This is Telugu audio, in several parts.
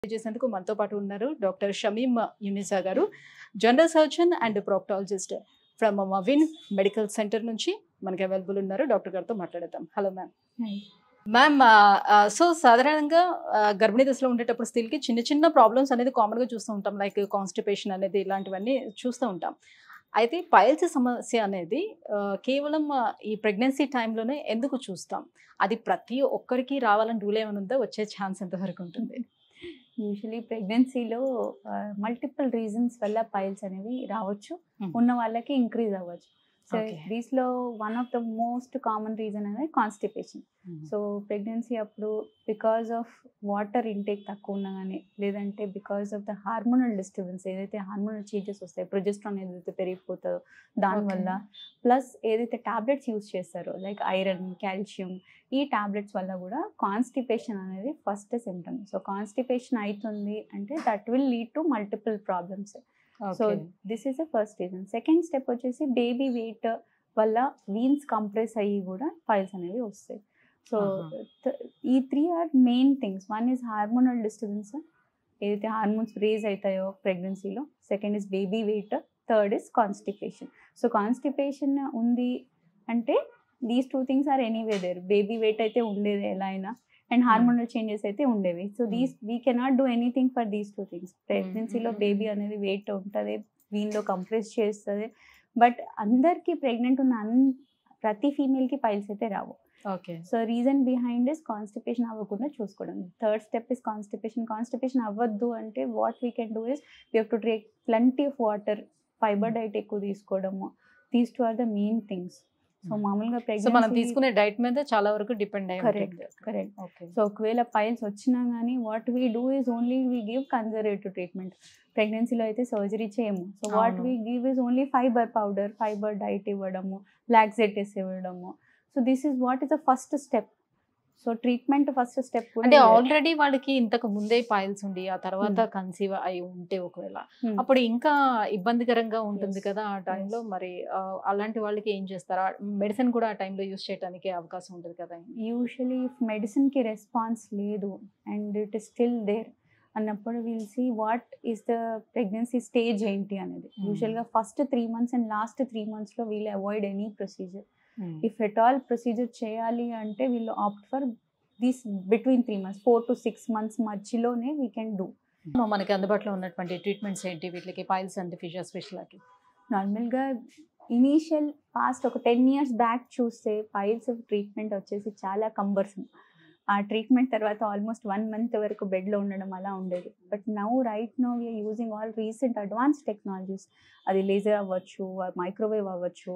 చేసేందుకు మనతో పాటు ఉన్నారు డాక్టర్ షమీమ్ యునిసా గారు general surgeon and proctologist from Mavin medical centre నుంచి మనకి అవైలబుల్ ఉన్నారు డాక్టర్ గారితో మాట్లాడదాం హలో మ్యామ్ మ్యామ్ సో సాధారణంగా ఆ, గర్భిణీ దశలో ఉండేటప్పుడు స్త్రీలకి చిన్న చిన్న ప్రాబ్లమ్స్ అనేది కామన్గా చూస్తూ ఉంటాం లైక్ కాన్స్టిపేషన్ అనేది ఇలాంటివన్నీ చూస్తూ ఉంటాం అయితే పైల్స్ సమస్య అనేది ఆ, కేవలం ఆ, ఈ ప్రెగ్నెన్సీ టైంలోనే ఎందుకు చూస్తాం అది ప్రతి ఒక్కరికి రావాలని రూల్ ఏమైనా ఉందో వచ్చే ఛాన్స్ ఎంతవరకు ఉంటుంది యూజువలీ ప్రెగ్నెన్సీలో మల్టిపుల్ రీజన్స్ వల్ల పైల్స్ అనేవి రావచ్చు Mhm. ఉన్న వాళ్ళకి ఇంక్రీజ్ అవ్వచ్చు సో Okay. దీస్లో one of the most common reason అనేది కాన్స్టిపేషన్ సో ప్రెగ్నెన్సీ అప్పుడు బికాస్ ఆఫ్ వాటర్ ఇంటేక్ తక్కువ ఉన్నా కానీ లేదంటే because of the hormonal disturbance ఏదైతే హార్మోనల్ చేంజెస్ వస్తాయి ప్రొజెస్ట్రాన్ ఏదైతే పెరిగిపోతుందో దానివల్ల ప్లస్ ఏదైతే టాబ్లెట్స్ యూస్ చేస్తారో లైక్ ఐరన్ కాల్షియం ఈ టాబ్లెట్స్ వల్ల కూడా కాన్స్టిపేషన్ అనేది ఫస్ట్ సిమ్టమ్ సో కాన్స్టిపేషన్ అవుతుంది అంటే that will lead to multiple problems so this is the first reason second step వచ్చేసి బేబీ వెయిట్ వల్ల వీన్స్ కంప్రెస్ అయ్యి కూడా ఫైల్స్ అనేవి వస్తాయి సో Uh-huh. ఈ three are main things one is hormonal disturbance ఏదైతే హార్మోన్స్ రేజ్ అవుతాయో ప్రెగ్నెన్సీలో second is baby weight third is constipation so constipation ఉంది అంటే these two things are anyway there baby weight అయితే ఉండేది ఎలా అయినా అండ్ హార్మోనల్ చేంజెస్ అయితే ఉండేవి so these we cannot do anything for these two things ప్రెగ్నెన్సీలో Mm. బేబీ అనేది వెయిట్ ఉంటుంది వీన్లో కంప్రెస్ చేస్తుంది బట్ అందరికీ ప్రెగ్నెంట్ ఉన్న అన్ ప్రతి ఫీమేల్కి పైల్స్ అయితే రావు okay so reason behind is constipation అవ్వకుండా చూసుకోవడం third step is constipation constipation అవ్వద్దు అంటే what we can do is we have to take plenty of water fibre diet ఎక్కువ తీసుకోవడము these two are the main things so మామూలుగా సో మనం ప్రెగ్నెన్సీ తీసుకునే డైట్ మీద చాలా వరకు డిపెండ్ అయి కరెక్ట్ ఉంటుంది కరెక్ట్ ఓకే సో ఒకవేళ పైల్స్ వచ్చినా కానీ what we do is only we give conservative treatment ప్రెగ్నెన్సీలో అయితే సర్జరీ చేయము సో వాట్ అవును. We give is only fibre powder fibre diet ఇవ్వడము లాక్సెటిస్ ఇవ్వడము so this is what is the first step so treatment first step అంటే ఆల్రెడీ వాళ్ళకి ఇంతకు ముందే పైల్స్ ఉండి ఆ తర్వాత కన్సీవ్ అయి ఉంటే ఒకవేళ అప్పుడు ఇంకా ఇబ్బందికరంగా ఉంటుంది Yes. కదా ఆ టైంలో మరి ఆ, అలాంటి వాళ్ళకి ఏం చేస్తారా మెడిసిన్ కూడా ఆ టైంలో యూస్ చేయడానికి అవకాశం ఉంటుంది కదా యూజువలీ ఇఫ్ మెడిసిన్కి రెస్పాన్స్ లేదు and it is still there అన్నప్పుడు will see what is the pregnancy stage ఏంటి అనేది Hmm. యూజువల్గా first three months and last three మంత్స్లో we'll avoid any procedure if at all procedure చేయాలి అంటే వీళ్ళు opt for these between three months four to six months మధ్యలోనే వీ కెన్ డూ మనకి అందుబాటులో ఉన్నటువంటి ట్రీట్మెంట్స్ ఏంటి వీటికి పైల్స్ అండ్ ఫిషర్ ఫిష్లకి నార్మల్గా ఇనీషియల్ పాస్ట్ ఒక టెన్ ఇయర్స్ బ్యాక్ చూస్తే పైల్స్ ట్రీట్మెంట్ వచ్చేసి చాలా కంబర్సమ్ ఆ ట్రీట్మెంట్ తర్వాత ఆల్మోస్ట్ వన్ మంత్ వరకు బెడ్లో ఉండడం అలా ఉండేది but now right now we're using all recent advance technologies అది లేజర్ అవ్వచ్చు మైక్రోవేవ్ అవ్వచ్చు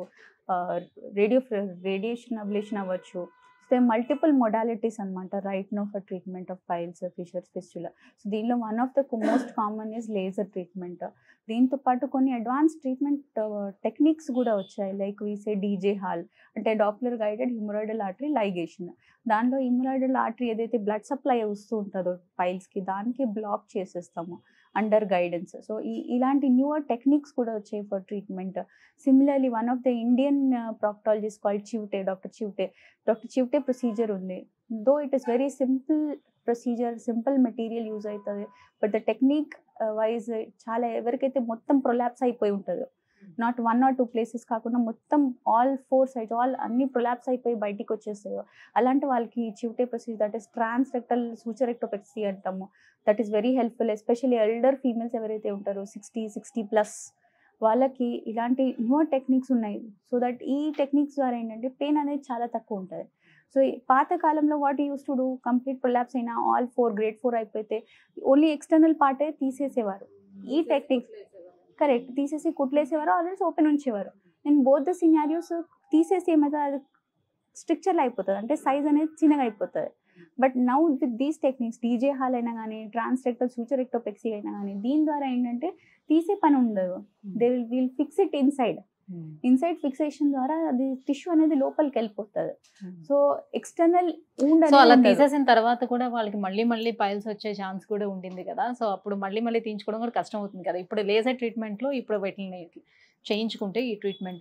రేడియో రేడియేషన్ అబ్లేషన్ అవ్వచ్చు సో మల్టిపుల్ మొడాలిటీస్ అనమాట right now for treatment of piles fissures fistula so దీనిలో one of the most common is laser treatment దీంతో పాటు కొన్ని అడ్వాన్స్ ట్రీట్మెంట్ టెక్నిక్స్ కూడా వచ్చాయి లైక్ వీసే డీజే హాల్ అంటే Doppler guided haemorrhoidal artery ligation దానిలో హిమరాయిడల్ ఆర్టరీ ఏదైతే బ్లడ్ సప్లై వస్తూ ఉంటుందో పైల్స్కి దానికి బ్లాక్ చేసేస్తాము అండర్ గైడెన్స్ సో ఈ ఇలాంటి న్యూవర్ టెక్నిక్స్ కూడా వచ్చాయి for treatment similarly one of the Indian proctologist called Chivate doctor Chivate doctor Chivate procedure ఉంది though it is very simple procedure simple material use అవుతుంది బట్ ద టెక్నిక్ వైజ్ చాలా ఎవరికైతే మొత్తం ప్రొలాప్స్ అయిపోయి ఉంటుందో not one or two places కాకుండా మొత్తం ఆల్ ఫోర్ సైడ్స్ ఆల్ అన్ని ప్రొలాప్స్ అయిపోయి బయటికి వచ్చేస్తాయో అలాంటి వాళ్ళకి Chivate procedure that is transrectal suture rectopexy అంటాము that is very helpful especially elder females ఎవరైతే ఉంటారో సిక్స్టీ సిక్స్టీ ప్లస్ వాళ్ళకి ఇలాంటి న్యూ టెక్నిక్స్ ఉన్నాయి సో దట్ ఈ టెక్నిక్స్ ద్వారా ఏంటంటే పెయిన్ అనేది చాలా తక్కువ ఉంటుంది సో ఈ పాత కాలంలో what use to do complete prolapse అయినా ఆల్ ఫోర్ గ్రేడ్ ఫోర్ అయిపోతే ఓన్లీ ఎక్స్టర్నల్ పార్టే తీసేసేవారు ఈ టెక్నిక్స్ కరెక్ట్ తీసేసి కుట్లేసేవారు ఆల్రెడీ ఓపెన్ ఉంచేవారు నేను బోత్ ద సినారియోస్ తీసేసి ఏమైతే అది స్ట్రక్చర్లో అయిపోతుంది అంటే సైజ్ అనేది చిన్నగా అయిపోతుంది but now with these techniques DG HAL అయినా కానీ ట్రాన్స్రెక్టల్ సూచర్ ఎక్టోపెక్సీ అయినా కానీ దీని ద్వారా ఏంటంటే తీసే పని ఉండదు they will will fix it inside inside fixation ద్వారా అది టిష్యూ అనేది లోపలికి వెళ్ళిపోతుంది సో ఎక్స్టర్నల్ సో అలా తీసేసిన తర్వాత కూడా వాళ్ళకి మళ్ళీ మళ్ళీ పైల్స్ వచ్చే ఛాన్స్ కూడా ఉండింది కదా సో అప్పుడు మళ్ళీ మళ్ళీ తీయించుకోవడం కూడా కష్టం అవుతుంది కదా ఇప్పుడు లేజర్ ట్రీట్మెంట్ లో ఇప్పుడు వీటిని చేయించుకుంటే ఈ ట్రీట్మెంట్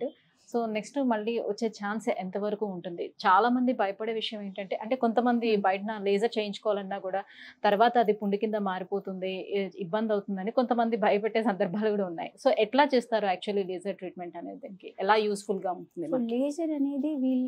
సో నెక్స్ట్ మళ్ళీ వచ్చే ఛాన్స్ ఎంతవరకు ఉంటుంది చాలా మంది భయపడే విషయం ఏంటంటే అంటే కొంతమంది బయట లేజర్ చేయించుకోవాలన్నా కూడా తర్వాత అది పుండి కింద మారిపోతుంది ఏ- ఇబ్బంది అవుతుందని కొంతమంది భయపెట్టే సందర్భాలు కూడా ఉన్నాయి సో ఎట్లా చేస్తారు యాక్చువల్లీ లేజర్ ట్రీట్మెంట్ అనేది దానికి ఎలా యూస్ఫుల్ గా ఉంటుంది సో లేజర్ అనేది we'll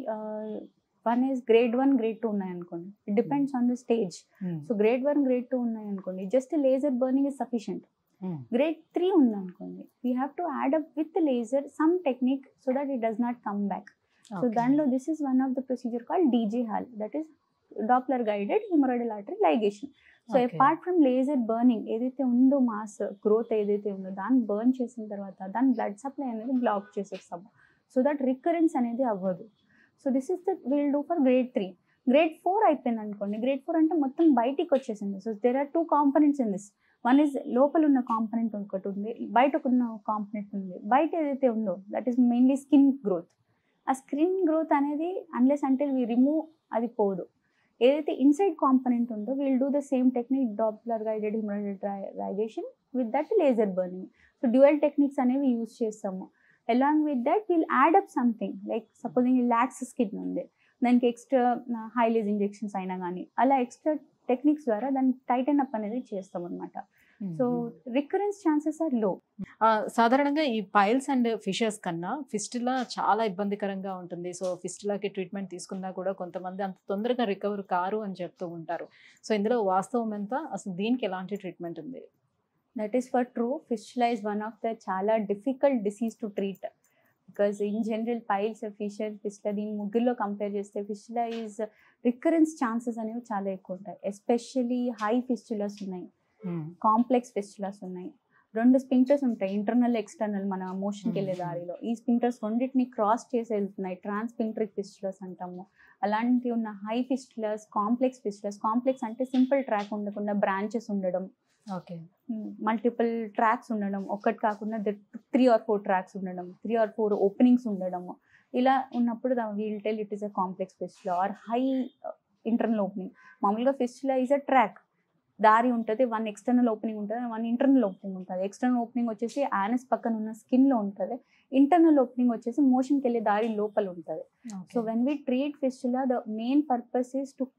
one is grade one grade two ఉన్నాయి అనుకోండి it depends on the stage so grade one grade two ఉన్నాయి అనుకోండి just laser burning is sufficient grade three ఉంది అనుకోండి we have to add up with laser some technique so that it does not come back so దానిలో this is one of the procedure call DG HAL that is Doppler guided haemorrhoidal artery ligation so Okay. Apart from laser burning ఏదైతే ఉందో మాస్ గ్రోత్ ఏదైతే ఉందో దాన్ని బర్న్ చేసిన తర్వాత దాని బ్లడ్ సప్లై అనేది బ్లాక్ చేసేస్తాము సో దట్ రికరెన్స్ అనేది అవ్వదు so this is the will do for grade three grade four అయిపోయింది అనుకోండి గ్రేడ్ ఫోర్ అంటే మొత్తం బయటికి వచ్చేసింది so there are two components in this one is లోపల ఉన్న కాంపనెంట్ ఒకటి ఉంది బయట ఉన్న కాంపనెంట్ ఉంది బయట ఏదైతే ఉందో that is mainly skin growth ఆ స్కిన్ గ్రోత్ అనేది అన్లెస్ అంటే వి రిమూవ్ అది పోదు ఏదైతే ఇన్సైడ్ కాంపనెంట్ ఉందో will do the same technique Doppler guided haemorrhoidisation with that laser burning so dual techniques అనేవి యూజ్ చేస్తాము along with that will add up something like supposing lax skin ఉంది దానికి ఎక్స్ట్రా హైలేజ్ ఇంజెక్షన్స్ అయినా కానీ అలా ఎక్స్ట్రా టెక్నిక్స్ ద్వారా దాన్ని టైటన్ అప్ అనేది చేస్తాం అనమాట సో రికరెన్స్ ఛాన్సెస్ ఆర్ లో ఆ, సాధారణంగా ఈ పైల్స్ అండ్ ఫిషర్స్ కన్నా ఫిస్టులా చాలా ఇబ్బందికరంగా ఉంటుంది సో ఫిస్టులాకి ట్రీట్మెంట్ తీసుకున్నా కూడా కొంతమంది అంత తొందరగా రికవర్ కారు అని చెప్తూ ఉంటారు సో ఇందులో వాస్తవం ఎంత అసలు దీనికి ఎలాంటి ట్రీట్మెంట్ ఉంది that is for true fistula is one of the చాలా difficult disease to treat because in general piles fissure fistula దీని ముగ్గురులో కంపేర్ చేస్తే ఫిస్టులా ఈజ్ రికరెన్స్ ఛాన్సెస్ అనేవి చాలా ఎక్కువ ఉంటాయి ఎస్పెషల్లీ హై ఫిస్టులాస్ ఉన్నాయి కాంప్లెక్స్ ఫిస్టులాస్ ఉన్నాయి రెండు స్పింక్టర్స్ ఉంటాయి ఇంటర్నల్ ఎక్స్టర్నల్ మన మోషన్కి వెళ్ళే Mhm. దారిలో ఈ స్పింక్టర్స్ రెండింటిని క్రాస్ చేసి వెళ్తున్నాయి ట్రాన్స్పింక్టరిక్ ఫిస్టులాస్ అంటాము అలాంటి ఉన్న high fistulas complex fistulas complex అంటే సింపుల్ ట్రాక్ ఉండకుండా బ్రాంచెస్ ఉండడం ఓకే మల్టిపుల్ ట్రాక్స్ ఉండడం ఒక్కటి కాకుండా త్రీ ఆర్ ఫోర్ ట్రాక్స్ ఉండడం త్రీ ఆర్ ఫోర్ ఓపెనింగ్స్ ఉండడం ఇలా ఉన్నప్పుడు we'll tell it is a complex fistula or high internal opening మామూలుగా ఫిస్టులా ఈజ్ అ ట్రాక్ దారి ఉంటుంది వన్ ఎక్స్టర్నల్ ఓపెనింగ్ ఉంటుంది వన్ ఇంటర్నల్ ఓపెనింగ్ ఉంటుంది ఎక్స్టర్నల్ ఓపెనింగ్ వచ్చేసి యానస్ పక్కన ఉన్న స్కిన్లో ఉంటుంది ఇంటర్నల్ ఓపెనింగ్ వచ్చేసి మోషన్కి వెళ్ళే దారి లోపల ఉంటుంది so when we treat fistula the main purpose is to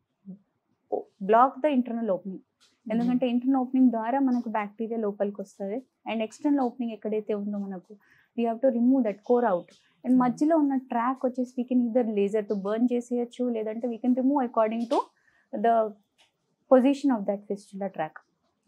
block the internal opening ఎందుకంటే ఇంటర్నల్ ఓపెనింగ్ ద్వారా మనకు బ్యాక్టీరియా లోపలికి వస్తుంది అండ్ ఎక్స్టర్నల్ ఓపెనింగ్ ఎక్కడైతే ఉందో మనకు we have to remove that core out and మధ్యలో ఉన్న ట్రాక్ వచ్చేసి we can either laser to burn చేసేయచ్చు లేదంటే we can remove according to the position of that fistula track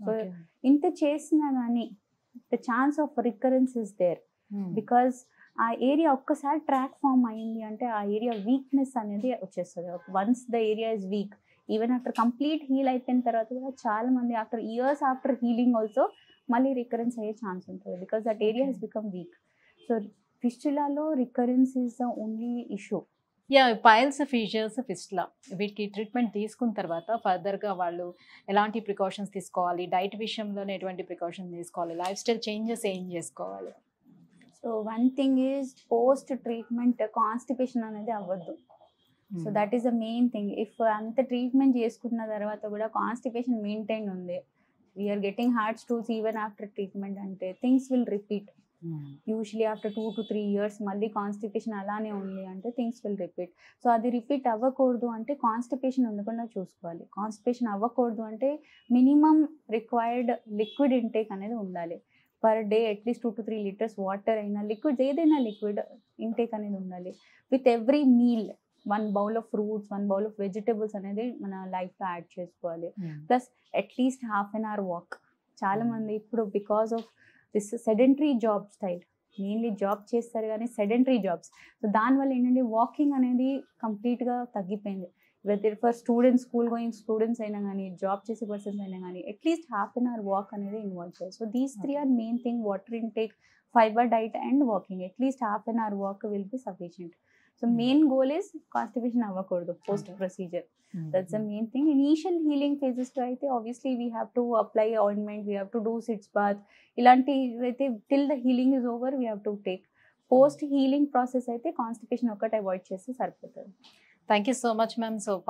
ఇంత చేసినా కానీ the chance of recurrence is there because ఆ ఏరియా ఒక్కసారి ట్రాక్ ఫామ్ అయింది అంటే ఆ ఏరియా వీక్నెస్ అనేది వచ్చేస్తుంది once the area is weak even after complete heal అయిపోయిన తర్వాత కూడా చాలా మంది after years after healing also మళ్ళీ రికరెన్స్ అయ్యే ఛాన్స్ ఉంటుంది because that area has become weak so ఫిస్టులాలో recurrence is the only issue yeah piles fissures fistula వీటికి ట్రీట్మెంట్ తీసుకున్న తర్వాత ఫర్దర్గా వాళ్ళు ఎలాంటి ప్రికాషన్స్ తీసుకోవాలి డైట్ విషయంలోనే ఎటువంటి ప్రికాషన్ తీసుకోవాలి లైఫ్ స్టైల్ చేంజెస్ ఏం చేసుకోవాలి so one thing is post treatment constipation అనేది అవ్వద్దు so that is the main thing if అంత ట్రీట్మెంట్ చేసుకున్న తర్వాత కూడా కాన్స్టిపేషన్ మెయింటైన్ ఉంది we are getting hard stools even after treatment అంటే things will repeat usually after two to three years మళ్ళీ కాన్స్టిపేషన్ అలానే ఉంది అంటే థింగ్స్ విల్ రిపీట్ సో అది రిపీట్ అవ్వకూడదు అంటే కాన్స్టిపేషన్ ఉండకుండా చూసుకోవాలి కాన్స్టిపేషన్ అవ్వకూడదు అంటే మినిమం రిక్వైర్డ్ లిక్విడ్ ఇంటేక్ అనేది ఉండాలి per day at least two to three litres water అయినా లిక్విడ్ ఏదైనా లిక్విడ్ ఇంటేక్ అనేది ఉండాలి with every meal one bowl of fruits one bowl of vegetables అనేది మన లైఫ్లో యాడ్ చేసుకోవాలి at least half an hour walk చాలా మంది ఇప్పుడు because of this sedentary job style mainly job చేస్తారు కానీ సెడెంటరీ జాబ్స్ సో దానివల్ల ఏంటంటే వాకింగ్ అనేది కంప్లీట్గా తగ్గిపోయింది whether for students school going students అయినా కానీ జాబ్ చేసే పర్సన్స్ అయినా కానీ at least half an hour walk అనేది ఇన్వాల్వ్ చేయాలి so these three are main thing water intake fibre diet and walking at least half an hour walk will be sufficient so main goal is constipation అవ్వకూడదు post Okay. Procedure that's the main thing initial healing ఫేజెస్లో అయితే obviously we have to apply ointment we have to do sitz bath ఇలాంటి అయితే till the healing is over we have to take post healing process అయితే కాన్స్టిపేషన్ ఒక్కటి అవాయిడ్ చేస్తే సరిపోతుంది thank you so much ma'am so